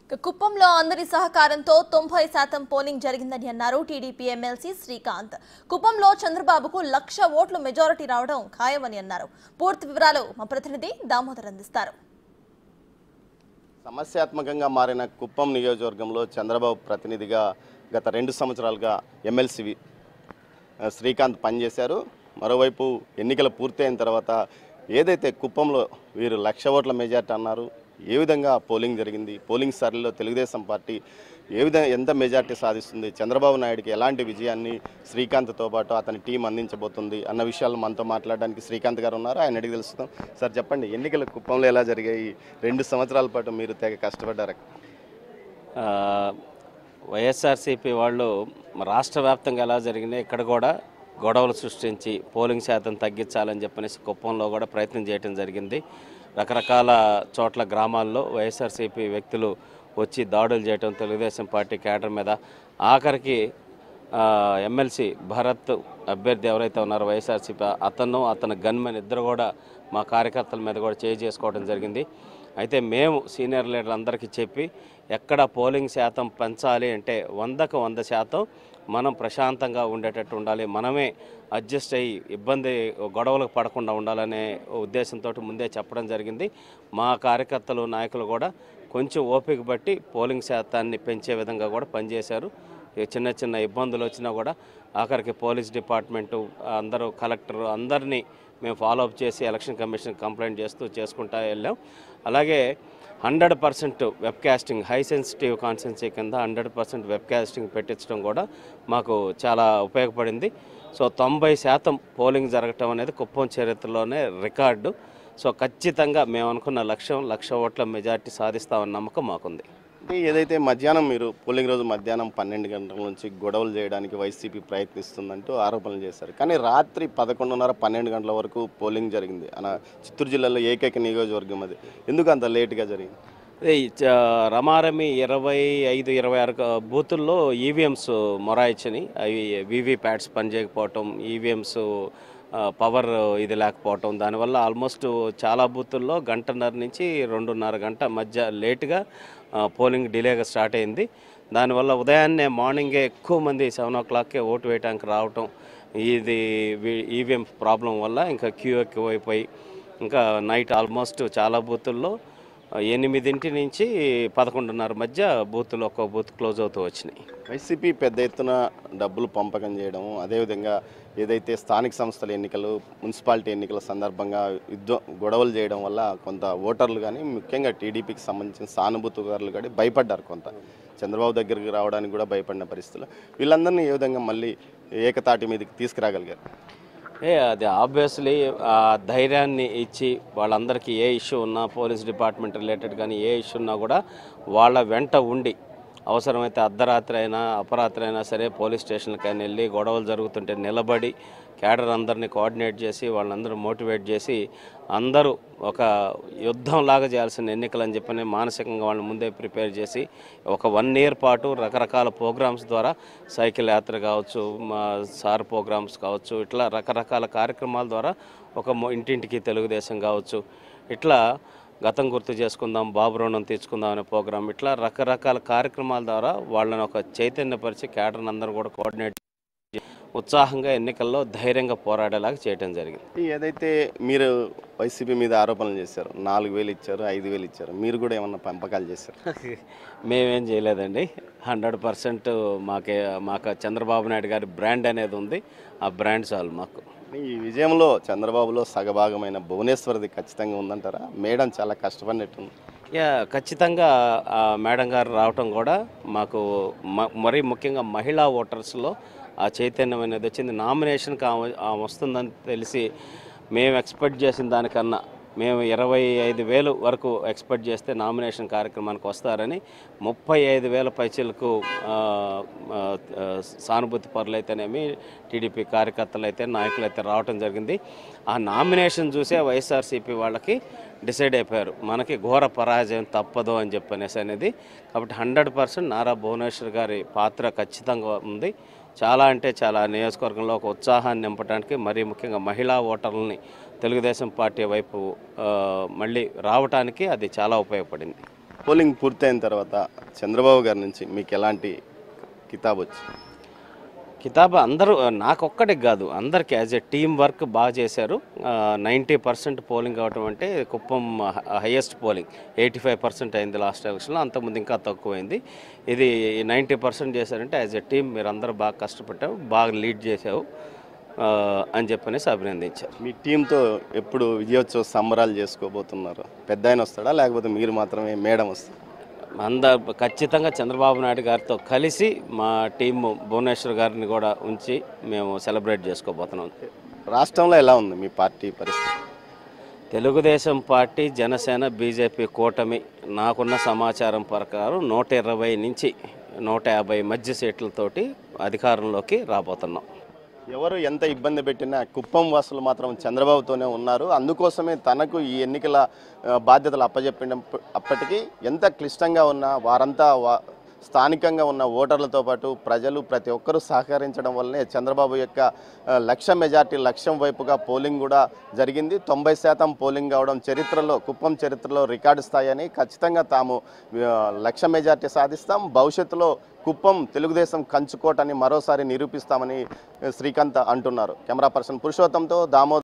ఇక కుప్పంలో అందరి సహకారంతో తొంభై శాతం పోలింగ్ జరిగిందని అన్నారు టీడీపీ ఎమ్మెల్సీ శ్రీకాంత్ కుప్పంలో చంద్రబాబుకు లక్ష ఓట్లు మెజారిటీ రావడం ఖాయమని అన్నారు పూర్తి వివరాలు మా ప్రతినిధి దామోదర్ అందిస్తారు సమస్యాత్మకంగా మారిన కుప్పం నియోజకవర్గంలో చంద్రబాబు ప్రతినిధిగా గత రెండు సంవత్సరాలుగా ఎమ్మెల్సీ వి- శ్రీకాంత్ పనిచేశారు మరోవైపు ఎన్నికలు పూర్తయిన తర్వాత ఏదైతే కుప్పంలో వీరు లక్ష ఓట్ల మెజార్టీ అన్నారు ఏ విధంగా పోలింగ్ జరిగింది పోలింగ్ సర్వేలో తెలుగుదేశం పార్టీ ఏ విధంగా ఎంత మెజార్టీ సాధిస్తుంది చంద్రబాబు నాయుడుకి ఎలాంటి విజయాన్ని శ్రీకాంత్తో పాటు అతని టీం అందించబోతుంది అన్న విషయాలు మనతో మాట్లాడడానికి శ్రీకాంత్ గారు ఉన్నారు ఆయన అడిగి తెలుస్తాం సార్ చెప్పండి ఎన్నికలు కుప్పంలో ఎలా జరిగాయి రెండు సంవత్సరాల పాటు మీరు తెగ కష్టపడ్డారు ఆ, వైఎస్ఆర్సీపీ వాళ్ళు రాష్ట్ర వ్యాప్తంగా ఎలా జరిగినాయి ఇక్కడ కూడా గొడవలు సృష్టించి పోలింగ్ శాతం తగ్గించాలని చెప్పనేసి కుప్పంలో కూడా ప్రయత్నం చేయడం జరిగింది రకరకాల చోట్ల గ్రామాల్లో వైఎస్ఆర్సీపీ వ్యక్తులు వచ్చి దాడులు చేయటం తెలుగుదేశం పార్టీ కేడర్ మీద ఆఖరికి ఆ, ఎమ్మెల్సీ భరత్ అభ్యర్థి ఎవరైతే ఉన్నారో వైఎస్ఆర్సీపీ అతను అతని గన్మెన్ ఇద్దరు కూడా మా కార్యకర్తల మీద కూడా చేయి చేసుకోవడం జరిగింది అయితే మేము సీనియర్ లీడర్ అందరికీ చెప్పి ఎక్కడ పోలింగ్ శాతం పెంచాలి అంటే వందకు వంద శాతం మనం ప్రశాంతంగా ఉండేటట్టు ఉండాలి మనమే అడ్జస్ట్ అయ్యి ఇబ్బంది గొడవలకు పడకుండా ఉండాలనే ఉద్దేశంతో ముందే చెప్పడం జరిగింది మా కార్యకర్తలు నాయకులు కూడా కొంచెం ఓపిక బట్టి పోలింగ్ శాతాన్ని పెంచే విధంగా కూడా పనిచేశారు ఈ చిన్న చిన్న ఇబ్బందులు వచ్చినా కూడా ఆఖరికి పోలీస్ డిపార్ట్మెంటు అందరూ కలెక్టర్ అందరినీ మేము ఫాలో అప్ చేసి ఎలక్షన్ కమిషన్ కంప్లైంట్ చేస్తూ చేసుకుంటా వెళ్ళాం అలాగే hundred percent web casting high sensitive constituency కింద హండ్రెడ్ పర్సెంట్ వెబ్ కాస్టింగ్ పెట్టించడం కూడా మాకు చాలా ఉపయోగపడింది సో తొంభై శాతం పోలింగ్ జరగటం అనేది కుప్పం చరిత్రలోనే రికార్డు సో ఖచ్చితంగా మేము అనుకున్న లక్ష్యం లక్ష ఓట్ల మెజార్టీ సాధిస్తామన్న నమ్మకం మాకుంది అంటే ఏదైతే మధ్యాహ్నం మీరు పోలింగ్ రోజు మధ్యాహ్నం పన్నెండు గంటల నుంచి గొడవలు చేయడానికి వైసీపీ ప్రయత్నిస్తుందంటూ ఆరోపణలు చేశారు కానీ రాత్రి పదకొండున్నర పన్నెండు గంటల వరకు పోలింగ్ జరిగింది అన చిత్తూరు జిల్లాలో ఏకైక నియోజకవర్గం అది ఎందుకు అంత లేట్గా జరిగింది అదే ఈ చ- రమారమి ఇరవై ఐదు ఇరవై ఆరు క- బూతుల్లో ఈవీఎంస్ మొరాయిచ్చని అవి వీవీ ప్యాడ్స్ పనిచేయకపోవటం ఈవీఎంస్ పవర్ ఇది లేకపోవటం దానివల్ల ఆల్మోస్ట్ చాలా బూతుల్లో గంటన్నర నుంచి రెండున్నర గంట మధ్య లేటుగా ఆ, పోలింగ్ డిలేగా స్టార్ట్ అయింది దానివల్ల ఉదయాన్నే మార్నింగే ఎక్కువ మంది సెవెన్ ఓ క్లాక్కే ఓటు వేయడానికి రావటం ఇది ఈవీఎం ప్రాబ్లం వల్ల ఇంకా క్యూ ఎక్కువైపోయి ఇంకా నైట్ ఆల్మోస్ట్ చాలా బూతుల్లో ఎనిమిదింటి నుంచి పదకొండున్నర మధ్య బూతులు ఒక్కో బూత్ క్లోజ్ అవుతూ వచ్చినాయి వైసీపీ పెద్ద ఎత్తున డబ్బులు పంపకం చేయడం అదేవిధంగా ఏదైతే స్థానిక సంస్థల ఎన్నికలు మున్సిపాలిటీ ఎన్నికల సందర్భంగా యుద్ధ గొడవలు చేయడం వల్ల కొంత ఓటర్లు కానీ ముఖ్యంగా టీడీపీకి సంబంధించిన సానుభూతిదారులు కానీ భయపడ్డారు కొంత చంద్రబాబు దగ్గరికి రావడానికి కూడా భయపడిన పరిస్థితులు వీళ్ళందరినీ ఏ విధంగా మళ్ళీ ఏకతాటి మీదకి తీసుకురాగలిగారు ఏ అది ఆబ్వియస్లీ ఆ ధైర్యాన్ని ఇచ్చి వాళ్ళందరికీ ఏ ఇష్యూ ఉన్నా పోలీస్ డిపార్ట్మెంట్ రిలేటెడ్ కానీ ఏ ఇష్యూ ఉన్నా కూడా వాళ్ళ వెంట ఉండి అవసరమైతే అర్ధరాత్రి అయినా అపరాత్రి అయినా సరే పోలీస్ స్టేషన్లకైనా వెళ్ళి గొడవలు జరుగుతుంటే నిలబడి క్యాడర్ అందరినీ కోఆర్డినేట్ చేసి వాళ్ళందరూ మోటివేట్ చేసి అందరూ ఒక యుద్ధం లాగా చేయాల్సిన ఎన్నికలు అని చెప్పని మానసికంగా వాళ్ళని ముందే ప్రిపేర్ చేసి ఒక వన్ ఇయర్ పాటు రకరకాల ప్రోగ్రామ్స్ ద్వారా సైకిల్ యాత్ర కావచ్చు మా సార్ ప్రోగ్రామ్స్ కావచ్చు ఇట్లా రకరకాల కార్యక్రమాల ద్వారా ఒక మొ- ఇంటింటికి తెలుగుదేశం కావచ్చు ఇట్లా గతం గుర్తు చేసుకుందాం బాబు రుణం తీర్చుకుందాం అనే ప్రోగ్రామ్ ఇట్లా రకరకాల కార్యక్రమాల ద్వారా వాళ్ళని ఒక చైతన్యపరిచి క్యాడర్ని అందరూ కూడా కోఆర్డినేట్ చేసి ఉత్సాహంగా ఎన్నికల్లో ధైర్యంగా పోరాడేలాగా చేయడం జరిగింది ఏదైతే మీరు వైసీపీ మీద ఆరోపణలు చేశారు నాలుగు వేలు ఇచ్చారు ఐదు వేలు ఇచ్చారు మీరు కూడా ఏమన్నా పంపకాలు చేశారు మేమేం చేయలేదండి హండ్రెడ్ పర్సెంట్ మాకే మాకు చంద్రబాబు నాయుడు గారి బ్రాండ్ అనేది ఉంది ఆ బ్రాండ్ చాలు మాకు ఈ విజయంలో చంద్రబాబులో సగభాగమైన భువనేశ్వరిది ఖచ్చితంగా ఉందంటారా మేడం చాలా కష్టపడినట్టుంది యా ఖచ్చితంగా ఆ మేడం గారు రావటం కూడా మాకు మ- మరీ ముఖ్యంగా మహిళా ఓటర్స్లో ఆ చైతన్యం అనేది వచ్చింది నామినేషన్కి ఆమె ఆమె వస్తుందని తెలిసి మేము ఎక్స్పెక్ట్ చేసిన దానికన్నా మేము ఇరవై ఐదు వేలు వరకు ఎక్స్పెక్ట్ చేస్తే నామినేషన్ కార్యక్రమానికి వస్తారని ముప్పై ఐదు వేల పైచీలకు ఆ, ఆ, ఆ, సానుభూతి పరులైతేనేమి టీడీపీ కార్యకర్తలు అయితే నాయకులు అయితే రావటం జరిగింది ఆ నామినేషన్ చూసే వైఎస్ఆర్సీపీ వాళ్ళకి డిసైడ్ అయిపోయారు మనకి ఘోర పరాజయం తప్పదు అని చెప్పనేసి అనేది కాబట్టి హండ్రెడ్ పర్సెంట్ నారా భువనేశ్వర్ గారి పాత్ర ఖచ్చితంగా ఉంది చాలా అంటే చాలా నియోజకవర్గంలో ఒక ఉత్సాహాన్ని నింపడానికి మరీ ముఖ్యంగా మహిళా ఓటర్లని తెలుగుదేశం పార్టీ వైపు ఆ, మళ్ళీ రావటానికి అది చాలా ఉపయోగపడింది పోలింగ్ పూర్తయిన తర్వాత చంద్రబాబు గారి నుంచి మీకు ఎలాంటి కితాబ్ వచ్చింది కితాబ్ అందరూ నాకొక్కడికి కాదు అందరికి యాజ్ ఎ టీమ్ వర్క్ బాగా చేశారు నైంటీ పర్సెంట్ పోలింగ్ అవడం అంటే Kuppam highest polling eighty five percent అయింది లాస్ట్ ఎలక్షన్లో అంతకుముందు ఇంకా తక్కువైంది ఇది నైంటీ పర్సెంట్ చేశారంటే యాజ్ ఎ టీమ్ మీరు అందరూ బాగా కష్టపడ్డావు బాగా లీడ్ చేసావు ఆ, అని చెప్పనేసి అభినందించారు మీ టీంతో ఎప్పుడు విజయోత్సవ సంబరాలు చేసుకోబోతున్నారు పెద్ద ఆయన వస్తాడా లేకపోతే మీరు మాత్రమే మేడం వస్తారు అంద ఖచ్చితంగా చంద్రబాబు నాయుడు గారితో కలిసి మా టీం భువనేశ్వర్ గారిని కూడా ఉంచి మేము సెలబ్రేట్ చేసుకోబోతున్నాం రాష్ట్రంలో ఎలా ఉంది మీ పార్టీ పరిస్థితి తెలుగుదేశం పార్టీ జనసేన బీజేపీ కూటమి నాకున్న సమాచారం ప్రకారం నూట ఇరవై నుంచి నూట యాభై మధ్య సీట్లతోటి అధికారంలోకి రాబోతున్నాం ఎవరు ఎంత ఇబ్బంది పెట్టినా కుప్పం వాసులు మాత్రం చంద్రబాబుతోనే ఉన్నారు అందుకోసమే తనకు ఈ ఎన్నికల ఆ, బాధ్యతలు అప్పచెప్పిన అప్పటికీ ఎంత క్లిష్టంగా ఉన్నా వారంతా వా- స్థానికంగా ఉన్న ఓటర్లతో పాటు ప్రజలు ప్రతి ఒక్కరూ సహకరించడం వల్లనే చంద్రబాబు యొక్క ఆ, లక్ష మెజార్టీ లక్ష్యం వైపుగా పోలింగ్ కూడా జరిగింది తొంభై శాతం పోలింగ్ కావడం చరిత్రలో కుప్పం చరిత్రలో రికార్డు స్థాయి అని ఖచ్చితంగా తాము ఆ, లక్ష మెజార్టీ సాధిస్తాం భవిష్యత్తులో కుప్పం తెలుగుదేశం కంచుకోటని మరోసారి నిరూపిస్తామని శ్రీకాంత్ అంటున్నారు కెమెరా పర్సన్ పురుషోత్తంతో దామో